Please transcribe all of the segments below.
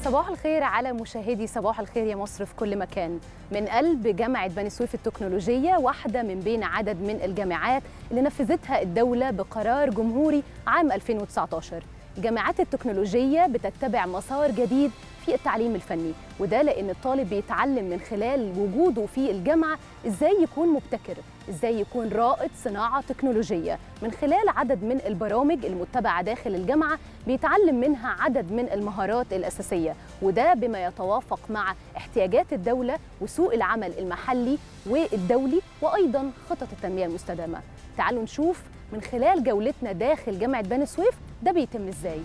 صباح الخير على مشاهدي صباح الخير يا مصر في كل مكان من قلب جامعة بني سويف التكنولوجية واحدة من بين عدد من الجامعات اللي نفذتها الدولة بقرار جمهوري عام 2019 الجامعات التكنولوجية بتتبع مسار جديد في التعليم الفني وده لأن الطالب بيتعلم من خلال وجوده في الجامعة إزاي يكون مبتكر إزاي يكون رائد صناعة تكنولوجية من خلال عدد من البرامج المتبعة داخل الجامعة بيتعلم منها عدد من المهارات الأساسية وده بما يتوافق مع احتياجات الدولة وسوق العمل المحلي والدولي وأيضا خطط التنمية المستدامة تعالوا نشوف من خلال جولتنا داخل جامعة بني سويف ده بيتم إزاي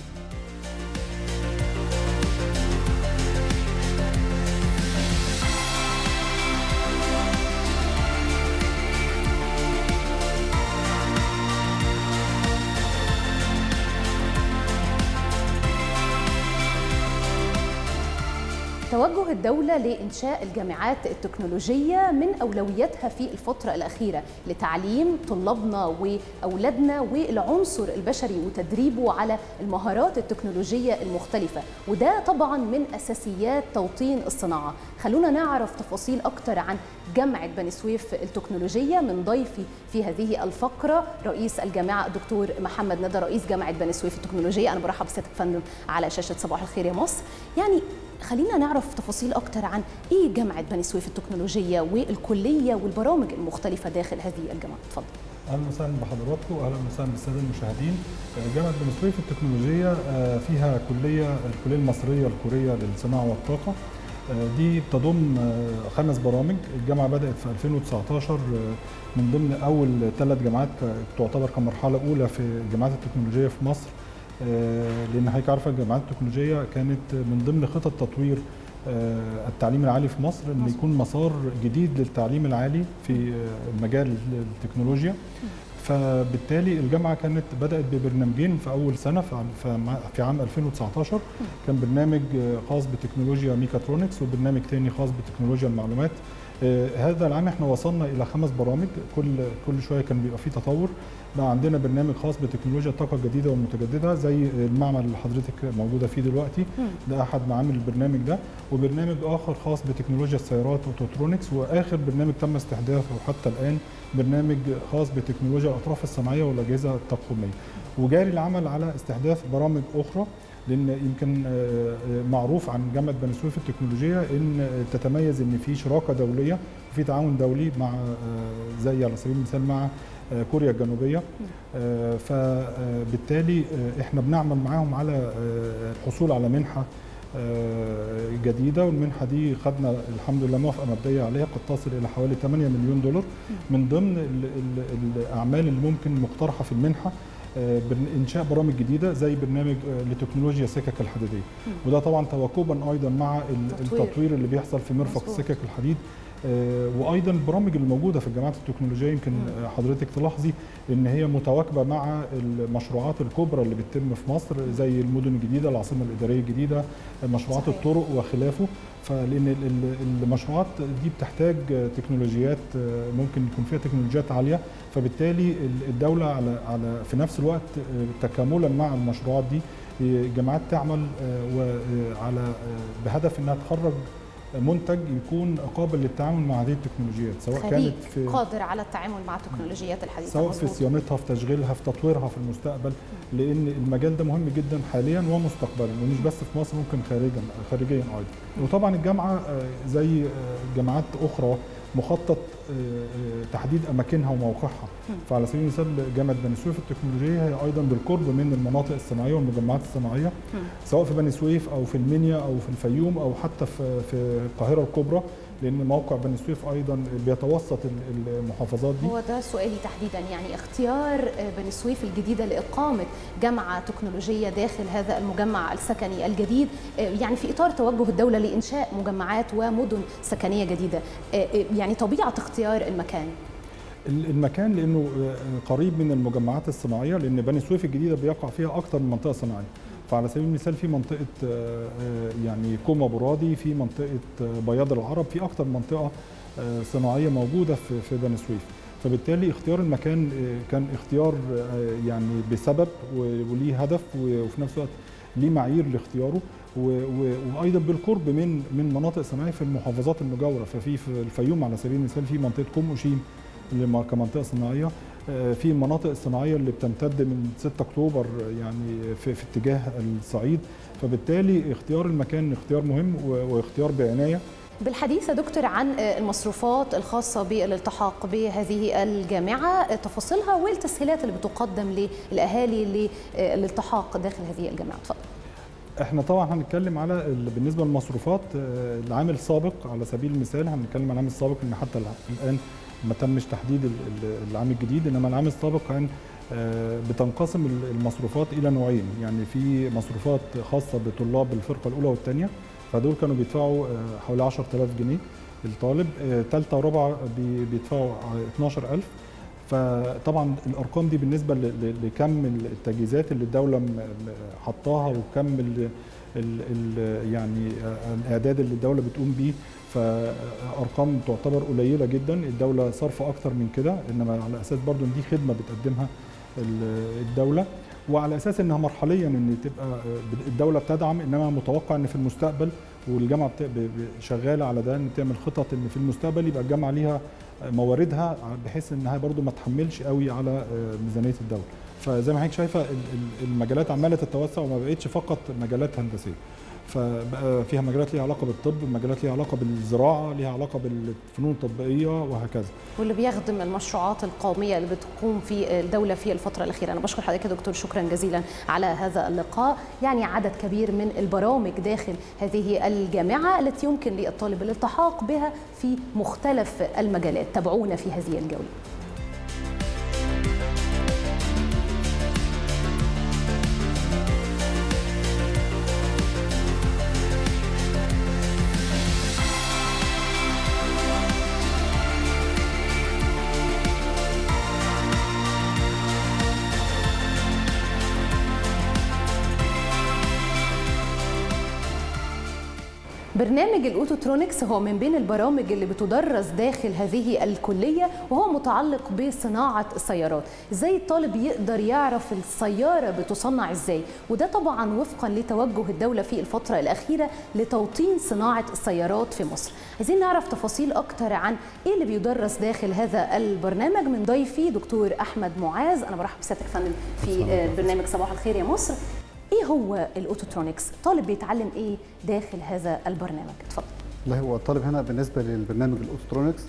توجه الدولة لإنشاء الجامعات التكنولوجية من أولوياتها في الفترة الأخيرة لتعليم طلابنا وأولادنا والعنصر البشري وتدريبه على المهارات التكنولوجية المختلفة وده طبعا من أساسيات توطين الصناعة خلونا نعرف تفاصيل أكتر عن جامعة بني سويف التكنولوجية من ضيفي في هذه الفقرة رئيس الجامعة الدكتور محمد ندى رئيس جامعة بني سويف التكنولوجية أنا برحب بسيادتك فندم على شاشة صباح الخير يا مصر يعني خلينا نعرف تفاصيل أكتر عن إيه جامعة بني سويف التكنولوجية والكلية والبرامج المختلفة داخل هذه الجامعة اتفضل اهلا وسهلا بحضراتكم واهلا وسهلا بالساده المشاهدين جامعه بني سويف التكنولوجيه فيها كليه الكليه المصريه الكوريه للصناعه والطاقه دي بتضم خمس برامج الجامعه بدات في 2019 من ضمن اول ثلاث جامعات تعتبر كمرحله اولى في الجامعات التكنولوجيه في مصر لان حضرتك عارفه الجامعات التكنولوجيه كانت من ضمن خطط تطوير التعليم العالي في مصر ان يكون مسار جديد للتعليم العالي في مجال التكنولوجيا فبالتالي الجامعه كانت بدات ببرنامجين في اول سنه في عام 2019 كان برنامج خاص بتكنولوجيا ميكاترونكس وبرنامج ثاني خاص بتكنولوجيا المعلومات هذا العام احنا وصلنا الى خمس برامج كل كل شويه كان بيبقى فيه تطور بقى عندنا برنامج خاص بتكنولوجيا الطاقه الجديده والمتجدده زي المعمل اللي حضرتك موجوده فيه دلوقتي ده احد معامل البرنامج ده وبرنامج اخر خاص بتكنولوجيا السيارات واوتوترونكس واخر برنامج تم استحداثه حتى الان برنامج خاص بتكنولوجيا الاطراف الصناعيه والاجهزه التقويميه وجاري العمل على استحداث برامج اخرى لان يمكن معروف عن جامعه بني سويف التكنولوجيه ان تتميز ان في شراكه دوليه وفي تعاون دولي مع زي على سبيل المثال مع كوريا الجنوبيه فبالتالي احنا بنعمل معاهم على الحصول على منحه جديده والمنحه دي خدنا الحمد لله موافقه مبدئيه عليها قد تصل الى حوالي 8 مليون دولار من ضمن الاعمال اللي ممكن مقترحه في المنحه انشاء برامج جديده زي برنامج لتكنولوجيا السكك الحديديه وده طبعا تواكبا ايضا مع التطوير اللي بيحصل في مرفق السكك الحديد وايضا البرامج اللي موجوده في الجامعات التكنولوجيه يمكن حضرتك تلاحظي ان هي متواكبه مع المشروعات الكبرى اللي بتتم في مصر زي المدن الجديده العاصمه الاداريه الجديده مشروعات صحيح. الطرق وخلافه فلان المشروعات دي بتحتاج تكنولوجيات ممكن يكون فيها تكنولوجيات عاليه فبالتالي الدوله على على في نفس الوقت تكاملا مع المشروعات دي الجامعات تعمل وعلى بهدف انها تخرج منتج يكون قابل للتعامل مع هذه التكنولوجيات سواء كانت في قادر على التعامل مع التكنولوجيات الحديثه سواء في صيانتها في تشغيلها في تطويرها في المستقبل لان المجال ده مهم جدا حاليا ومستقبلا ومش بس في مصر ممكن خارجا خارجيا ايضا وطبعا الجامعه زي جامعات اخرى مخطط تحديد اماكنها وموقعها فعلى سبيل المثال جامعه بني سويف التكنولوجيه هي ايضا بالقرب من المناطق الصناعيه والمجمعات الصناعيه سواء في بني سويف او في المنيا او في الفيوم او حتى في في القاهره الكبرى لان موقع بني سويف ايضا بيتوسط المحافظات دي هو ده سؤالي تحديدا يعني اختيار بني سويف الجديده لاقامه جامعه تكنولوجيه داخل هذا المجمع السكني الجديد يعني في اطار توجه الدوله لانشاء مجمعات ومدن سكنيه جديده يعني طبيعه اختيار المكان المكان لانه قريب من المجمعات الصناعيه لان بني سويف الجديده بيقع فيها اكثر من منطقه صناعيه فعلى سبيل المثال في منطقه يعني كوما برادي في منطقه بياض العرب في اكثر من منطقه صناعيه موجوده في في بني سويف فبالتالي اختيار المكان كان اختيار يعني بسبب وليه هدف وفي نفس الوقت ليه معايير لاختياره وايضا بالقرب من من مناطق صناعيه في المحافظات المجاوره ففي في الفيوم على سبيل المثال في منطقه كوم وشيم اللي كمنطقه صناعيه في المناطق الصناعيه اللي بتمتد من 6 اكتوبر يعني في, في اتجاه الصعيد فبالتالي اختيار المكان اختيار مهم واختيار بعنايه بالحديث يا دكتور عن المصروفات الخاصة بالالتحاق بهذه الجامعة تفاصيلها والتسهيلات اللي بتقدم للأهالي للالتحاق داخل هذه الجامعة تفضل احنا طبعا هنتكلم على بالنسبه للمصروفات العام السابق على سبيل المثال هنتكلم عن العام السابق ان حتى الان ما تمش تحديد العام الجديد انما العام السابق كان بتنقسم المصروفات الى نوعين يعني في مصروفات خاصه بطلاب الفرقه الاولى والثانيه فدول كانوا بيدفعوا حوالي 10000 جنيه الطالب ثالثه ورابعه بيدفعوا 12000 فطبعا الارقام دي بالنسبه لكم التجهيزات اللي الدوله حطاها وكم ال ال ال يعني الاعداد اللي الدوله بتقوم بيه فارقام تعتبر قليله جدا الدوله صارفه اكتر من كده انما على اساس برضو ان دي خدمه بتقدمها الدوله وعلى اساس انها مرحليا ان تبقى الدوله بتدعم انما متوقع ان في المستقبل والجامعه شغاله على ده ان تعمل خطط ان في المستقبل يبقى الجامعه ليها مواردها بحيث انها برضو ما تحملش قوي على ميزانيه الدوله فزي ما حضرتك شايفه المجالات عماله تتوسع وما بقتش فقط مجالات هندسيه فبقى فيها مجالات ليها علاقه بالطب مجالات ليها علاقه بالزراعه ليها علاقه بالفنون التطبيقيه وهكذا واللي بيخدم المشروعات القوميه اللي بتقوم في الدوله في الفتره الاخيره انا بشكر حضرتك يا دكتور شكرا جزيلا على هذا اللقاء يعني عدد كبير من البرامج داخل هذه الجامعه التي يمكن للطالب الالتحاق بها في مختلف المجالات تابعونا في هذه الجوله برنامج الاوتوترونكس هو من بين البرامج اللي بتدرس داخل هذه الكليه وهو متعلق بصناعه السيارات ازاي الطالب يقدر يعرف السياره بتصنع ازاي وده طبعا وفقا لتوجه الدوله في الفتره الاخيره لتوطين صناعه السيارات في مصر عايزين نعرف تفاصيل اكتر عن ايه اللي بيدرس داخل هذا البرنامج من ضيفي دكتور احمد معاذ انا برحب بسيادتك فندم في برنامج صباح الخير يا مصر ايه هو الاوتوترونكس طالب بيتعلم ايه داخل هذا البرنامج اتفضل والله هو الطالب هنا بالنسبه للبرنامج الاوتوترونكس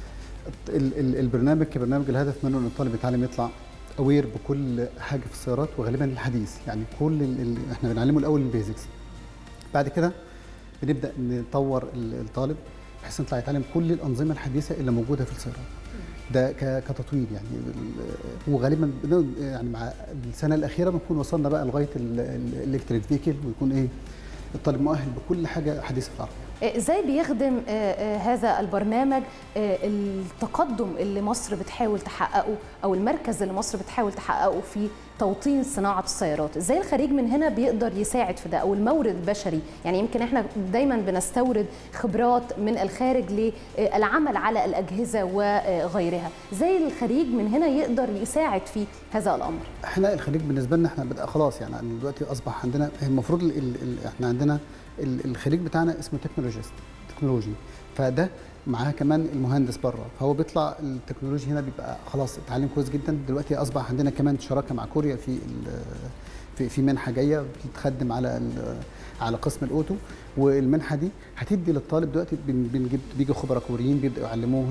البرنامج كبرنامج الهدف منه ان الطالب يتعلم يطلع اوير بكل حاجه في السيارات وغالبا الحديث يعني كل ال احنا بنعلمه الاول البيزكس بعد كده بنبدا نطور الطالب بحيث يطلع يتعلم كل الانظمه الحديثه اللي موجوده في السيارات ده كتطوير يعني وغالبا يعني مع السنه الاخيره بنكون وصلنا بقى لغايه الالكتريك فيكل ويكون ايه الطالب مؤهل بكل حاجه حديثه في العربيه ازاي بيخدم هذا البرنامج التقدم اللي مصر بتحاول تحققه او المركز اللي مصر بتحاول تحققه في توطين صناعه السيارات ازاي الخريج من هنا بيقدر يساعد في ده او المورد البشري يعني يمكن احنا دايما بنستورد خبرات من الخارج للعمل على الاجهزه وغيرها ازاي الخريج من هنا يقدر يساعد في هذا الامر احنا الخريج بالنسبه لنا احنا بدأ خلاص يعني دلوقتي اصبح عندنا المفروض ال ال احنا عندنا الخريج بتاعنا اسمه تكنولوجيست تكنولوجي فده معاه كمان المهندس بره فهو بيطلع التكنولوجي هنا بيبقى خلاص اتعلم كويس جدا دلوقتي اصبح عندنا كمان شراكه مع كوريا في في في منحه جايه بتخدم على على قسم الاوتو والمنحه دي هتدي للطالب دلوقتي بنجيب بيجي خبراء كوريين بيبداوا يعلموه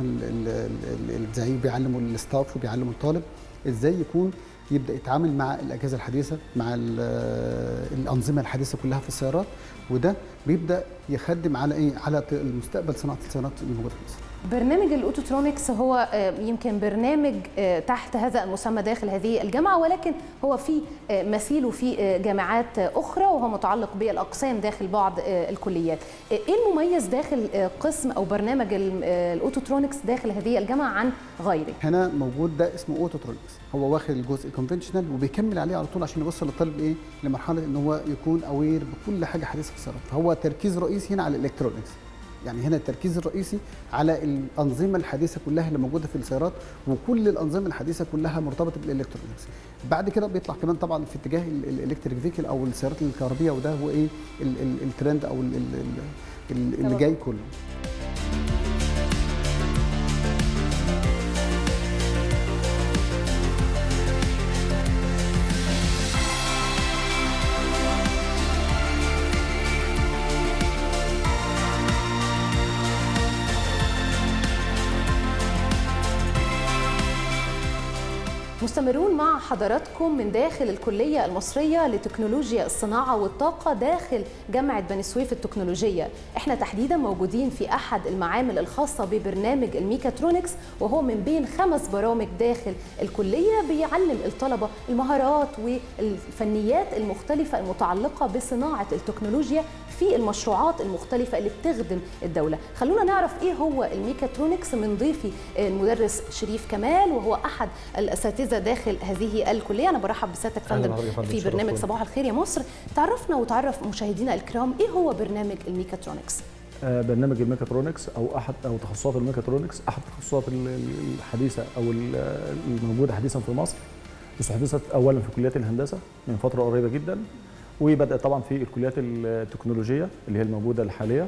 زي بيعلموا الستاف وبيعلموا الطالب ازاي يكون يبدا يتعامل مع الاجهزه الحديثه مع الانظمه الحديثه كلها في السيارات وده بيبدا يخدم على ايه على المستقبل صناعه السيارات اللي موجوده في مصر برنامج الاوتوترونكس هو يمكن برنامج تحت هذا المسمى داخل هذه الجامعه ولكن هو في مثيله في جامعات اخرى وهو متعلق بالاقسام داخل بعض الكليات. ايه المميز داخل قسم او برنامج الاوتوترونكس داخل هذه الجامعه عن غيره؟ هنا موجود ده اسمه اوتوترونكس هو واخد الجزء الكونفنشنال وبيكمل عليه على طول عشان يوصل للطالب ايه لمرحله ان هو يكون اوير بكل حاجه حديثه في السيارات فهو تركيز رئيسي هنا على الالكترونكس يعني هنا التركيز الرئيسي على الانظمه الحديثه كلها اللي موجوده في السيارات وكل الانظمه الحديثه كلها مرتبطه بالالكترونكس بعد كده بيطلع كمان طبعا في اتجاه الالكتريك فيكل او السيارات الكهربيه وده هو ايه ال- ال- الترند او ال- ال- ال- اللي طبعاً. جاي كله مستمرون مع حضراتكم من داخل الكلية المصرية لتكنولوجيا الصناعة والطاقة داخل جامعة بني سويف التكنولوجية احنا تحديدا موجودين في أحد المعامل الخاصة ببرنامج الميكاترونكس وهو من بين خمس برامج داخل الكلية بيعلم الطلبة المهارات والفنيات المختلفة المتعلقة بصناعة التكنولوجيا في المشروعات المختلفة اللي بتخدم الدولة خلونا نعرف ايه هو الميكاترونكس من ضيفي المدرس شريف كمال وهو أحد الأساتذة داخل هذه الكلية أنا برحب بسيادتك أهلاً فندم بحضرتك يا فندم، في شرف برنامج لنا. صباح الخير يا مصر تعرفنا وتعرف مشاهدينا الكرام ايه هو برنامج الميكاترونكس آه، برنامج الميكاترونكس او احد او تخصصات الميكاترونكس احد التخصصات ال- ال- الحديثه او ال- الموجوده حديثا في مصر استحدثت اولا في كليات الهندسه من فتره قريبه جدا وبدات طبعا في الكليات التكنولوجيه اللي هي الموجوده الحاليه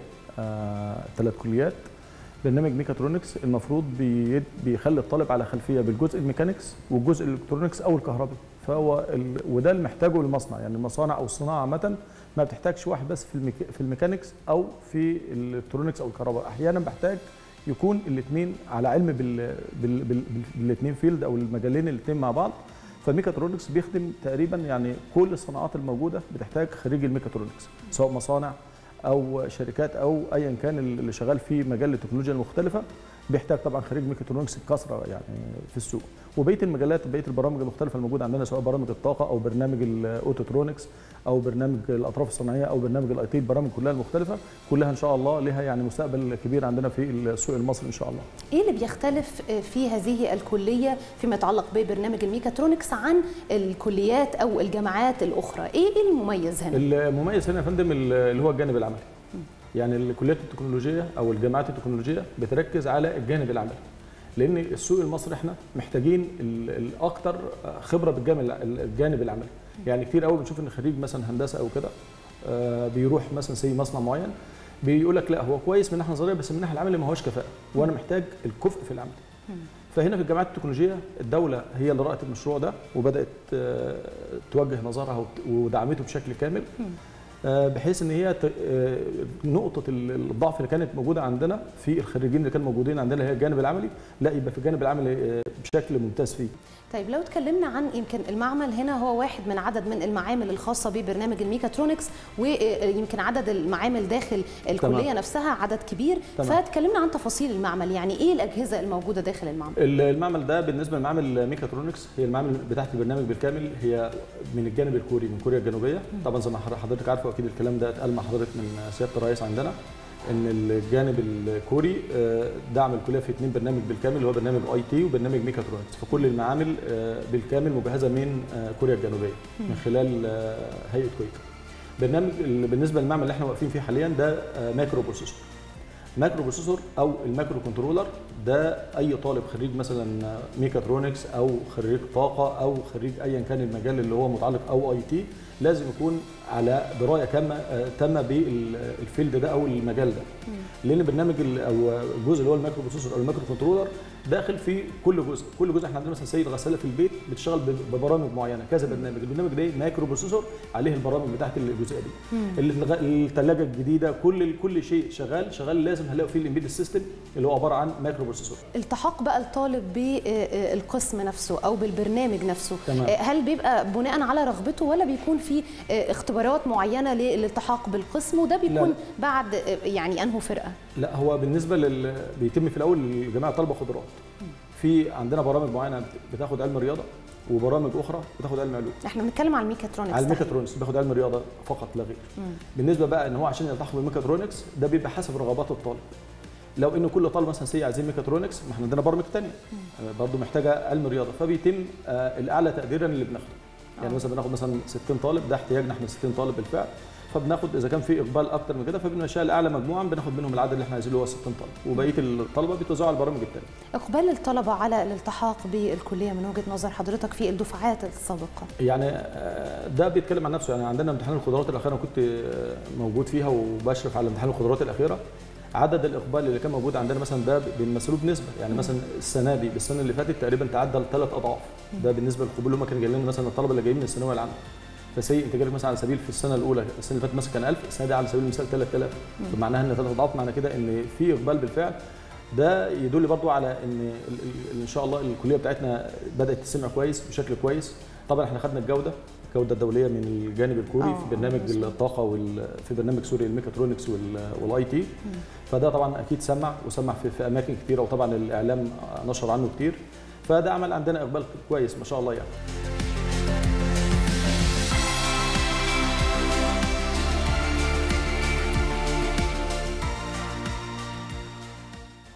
ثلاث كليات برنامج ميكاترونكس المفروض بي- بيخلي الطالب على خلفيه بالجزء الميكانيكس والجزء الالكترونكس او الكهربي فهو ال... وده اللي محتاجه المصنع يعني المصانع او الصناعه عامه ما بتحتاجش واحد بس في الميك... في الميكانيكس او في الالكترونكس او الكهرباء احيانا بحتاج يكون الاثنين على علم بال... بال... بال... بالاثنين فيلد او المجالين الاثنين مع بعض فالميكاترونكس بيخدم تقريبا يعني كل الصناعات الموجوده بتحتاج خريج الميكاترونكس سواء مصانع او شركات او ايا كان اللي شغال في مجال التكنولوجيا المختلفه بيحتاج طبعا خريج ميكاترونكس بكثره يعني في السوق وبقيه المجالات بقيه البرامج المختلفه الموجوده عندنا سواء برامج الطاقه او برنامج الاوتوترونكس او برنامج الاطراف الصناعيه او برنامج الاي تي البرامج كلها المختلفه كلها ان شاء الله لها يعني مستقبل كبير عندنا في السوق المصري ان شاء الله ايه اللي بيختلف في هذه الكليه فيما يتعلق ببرنامج الميكاترونكس عن الكليات او الجامعات الاخرى ايه ايه المميز هنا المميز هنا يا فندم اللي هو الجانب العملي يعني الكليات التكنولوجيه او الجامعات التكنولوجيه بتركز على الجانب العملي لان السوق المصري احنا محتاجين ال- الاكثر خبره بالجانب الجانب العملي يعني كتير قوي بنشوف ان خريج مثلا هندسه او كده آه، بيروح مثلا سي مصنع معين بيقول لك لا هو كويس من الناحيه النظريه بس من الناحيه العمليه ما هوش كفاءه وانا محتاج الكفء في العمل فهنا في الجامعات التكنولوجيه الدوله هي اللي رأت المشروع ده وبدات آه، توجه نظرها وت- ودعمته بشكل كامل آه، بحيث ان هي ت- آه، نقطه ال- الضعف اللي كانت موجوده عندنا في الخريجين اللي كانوا موجودين عندنا اللي هي الجانب العملي لا يبقى في الجانب العملي آه، بشكل ممتاز فيه طيب لو اتكلمنا عن يمكن المعمل هنا هو واحد من عدد من المعامل الخاصه ببرنامج الميكاترونكس ويمكن عدد المعامل داخل الكليه تمام. نفسها عدد كبير تمام. فاتكلمنا عن تفاصيل المعمل يعني ايه الاجهزه الموجوده داخل المعمل ال- المعمل ده بالنسبه لمعمل ميكاترونكس هي المعمل بتاعت البرنامج بالكامل هي من الجانب الكوري من كوريا الجنوبيه طبعا زي ما حضر- حضرتك عارفه اكيد الكلام ده اتقال مع حضرتك من سياده الرئيس عندنا ان الجانب الكوري آه، دعم الكليه في اثنين برنامج بالكامل اللي هو برنامج اي تي وبرنامج ميكاترونكس فكل المعامل آه، بالكامل مجهزه من آه، كوريا الجنوبيه من خلال آه، هيئه كويت برنامج ال- بالنسبه للمعمل اللي احنا واقفين فيه حاليا ده آه، مايكرو بروسيسور مايكرو بروسيسور او المايكرو كنترولر ده اي طالب خريج مثلا ميكاترونكس او خريج طاقه او خريج ايا كان المجال اللي هو متعلق او اي تي لازم يكون على درايه كامه آه، تامه بالفيلد ده او المجال ده لان برنامج ال- او الجزء اللي هو المايكرو بروسيسور او المايكرو كنترولر داخل في كل جزء كل جزء احنا عندنا مثلا سيد غساله في البيت بتشتغل ب- ببرامج معينه كذا برنامج البرنامج ده مايكرو بروسيسور عليه البرامج بتاعت الجزئيه دي الغ- الثلاجه الجديده كل كل شيء شغال شغال لازم هنلاقي فيه الامبيد سيستم اللي هو عباره عن مايكرو بروسيسور التحاق بقى الطالب بالقسم نفسه او بالبرنامج نفسه تمام. آه، هل بيبقى بناء على رغبته ولا بيكون في آه، اختبارات معينه للالتحاق بالقسم وده بيكون لا. بعد آه، يعني انه فرقه لا هو بالنسبه لل بيتم في الاول لجميع طلبه خضروات في عندنا برامج معينه بتاخد علم رياضه وبرامج اخرى بتاخد علم علوم احنا بنتكلم على الميكاترونكس على تحديداً. الميكاترونكس بياخد علم رياضه فقط لا غير بالنسبه بقى ان هو عشان يلتحق بالميكاترونكس ده بيبقى حسب رغبات الطالب لو ان كل طالب مثلا سي عايزين ميكاترونكس ما احنا عندنا برامج ثانيه برضه محتاجه علم رياضه فبيتم آه، الاعلى تقديرا اللي بناخده يعني مثلا بناخد مثلا 60 طالب ده احتياجنا احنا 60 طالب بالفعل فبناخد اذا كان في اقبال اكتر من كده فبنمشيها لاعلى مجموعه بناخد منهم العدد اللي احنا عايزينه اللي هو 60 طالب وبقيه الطلبه بيتوزعوا على البرامج الثانيه اقبال الطلبه على الالتحاق بالكليه من وجهه نظر حضرتك في الدفعات السابقه يعني آه، ده بيتكلم عن نفسه يعني عندنا امتحان القدرات الاخيره أنا كنت آه، موجود فيها وبشرف على امتحان القدرات الاخيره عدد الاقبال اللي كان موجود عندنا مثلا ده بنمثله بنسبه يعني مثلا السنه دي بالسنه اللي فاتت تقريبا تعدى ثلاث اضعاف ده بالنسبه للقبول اللي هم كانوا جايين لنا مثلا الطلبه اللي جايين من الثانويه العامه فسي انت جالك مثلا على سبيل في السنه الاولى السنه اللي فاتت مثلا كان 1000 السنه دي على سبيل المثال 3000 فمعناها ان ثلاث اضعاف معنى كده ان في اقبال بالفعل ده يدل برضو على ان ال- ال- ان شاء الله الكليه بتاعتنا بدات تسمع كويس بشكل كويس طبعا احنا خدنا الجوده الجوده الدوليه من الجانب الكوري آه، في برنامج مظبوط. الطاقه وال في برنامج سوري الميكاترونكس والاي تي فده طبعا اكيد سمع وسمع في, في اماكن كتيره وطبعا الاعلام نشر عنه كتير فده عمل عندنا اقبال كويس ما شاء الله يعني